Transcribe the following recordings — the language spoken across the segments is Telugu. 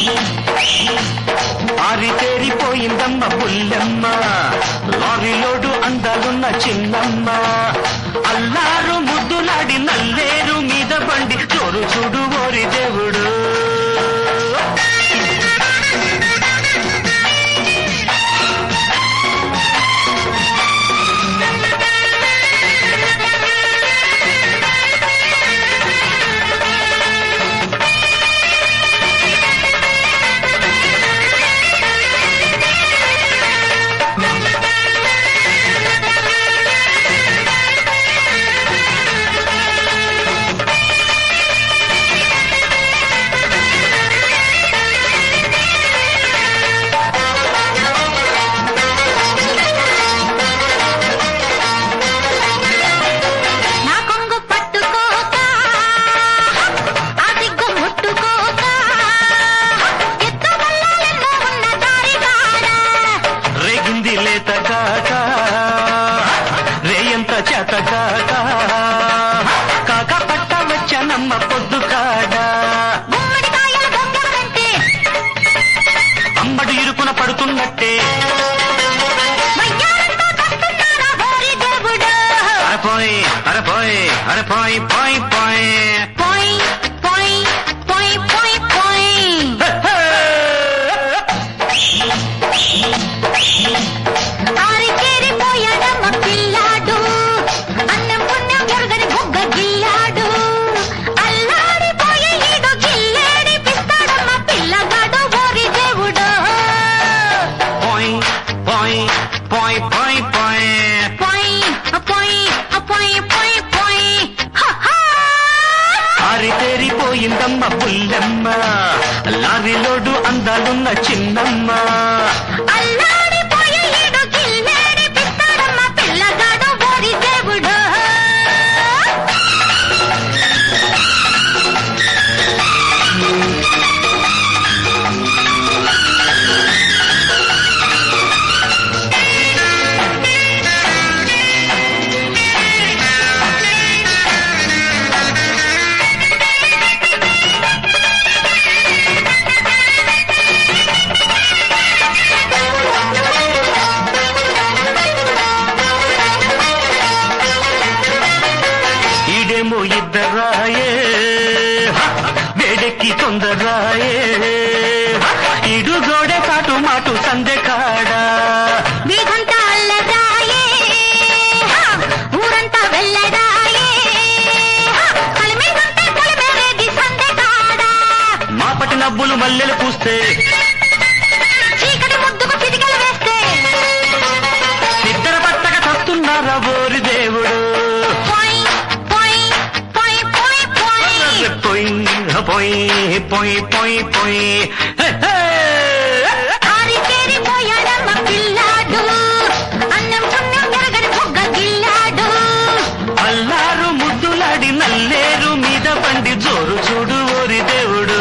ఆరితేరిపోయిందమ్మ పుల్లమ్మ లారీలోడు అందాలున్న చిన్నమ్మ అల్లారు ముద్దులాడి నల్లేరు మీద బండి చోరు చూడు ఓరి దేవుడు నా కొంగు పట్టుకోక ఆ దిగ్గు ముట్టుకోక ఎత్తు బల్లాలెన్నో ఉన్న దారిగాడ రేగింది లేత కాక రేయంత చేత కాక కాక పట్ట వచ్చనమ్మ పొద్దు కాడా గుమ్మడికాయల దొంగలంటే అమ్మడు ఇరుకున పడుతున్నట్టే వయ్యారంతో కస్తున్నారా ఓరి దేవుడు అరపోయ్ అరపోయ్ అరపోయ్ పోయ్ పోయ్ పోయ్ పోయ్ పోయ్ పోయ్ పోయ్ ఆరికేరిపోయాడమ్మ పిల్లాడు అన్నం పుణ్యం ఎరగని బుగ్గ గిల్లాడు అల్లాడిపోయే ఈడు గిల్లేడి పిస్తాడమ్మ పిల్లగాడు ఓరి దేవుడు పోయ్ పోయ్ పోయ్ పోయ్ పోయ్ పోయ్ పోయ్ పోయ్ పోయ్ పోయ్ హహా ఆరితేరిపోయిందమ్మ పుల్లమ్మ లారీలోడు అందాలున్న చిన్నమ్మ అల్లాడిపోయే ఈడు గిల్లేడి పిస్తాడమ్మ పిల్లగాడు ఓరి దేవుడు ఈడేమో ఇద్దరాయే హ! వేడెక్కి తొందరాయే హ! ఈడు గోడె కాటు మాటు సందె కాడా వీధంతా అల్లదాయే హా! ఊరంతా వెళ్ళడాయే హా! కలిమేదంతా కలిమేరేది సందెకాడా మాపటి నవ్వులు మల్లెలు పూస్తే చీకటి ముద్దుకు చిటికలు వేస్తే ఇద్దరు పట్టక తస్తున్నారా ఓరి దేవుడు పోయ్ పోయ్ పోయ్ పోయ్ పోయ్ పోయి పోయి పోయి పోయి పోయి హే, హే! ఆరితేరిపోయాడమ్మ పిల్లాడు అన్నం పుణ్యం ఎరగని బుగ్గ గిల్లాడు అల్లారు ముద్దులాడి నల్లేరు మీద బండి జోరు చూడు ఓరి దేవుడు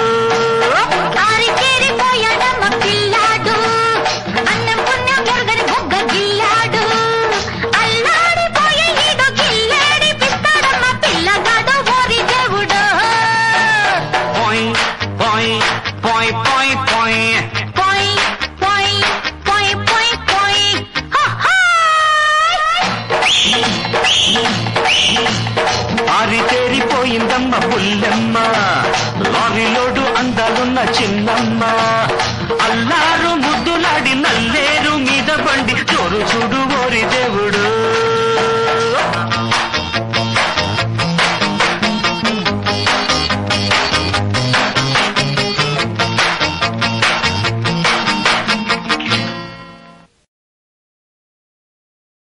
ఆరితేరిపోయాడమ్మ పిల్లాడు అన్నం పుణ్యం ఎరగని బుగ్గ గిల్లాడు అల్లాడిపోయే ఈడు గిల్లేడి పిస్తాడమ్మ పిల్లగాడు ఓరి దేవుడు పోయి పోయి పోయి పోయి పోయి పోయ్ పోయ్ పోయ్ పోయ్ పోయ్ హహా ఆరితేరిపోయిందమ్మ పుల్లమ్మ లారీలోడు అందాలున్న చిన్నమ్మ అల్లారు ముద్దులాడి నల్లేరు మీద బండి జోరు చూడు ఓరి దేవుడు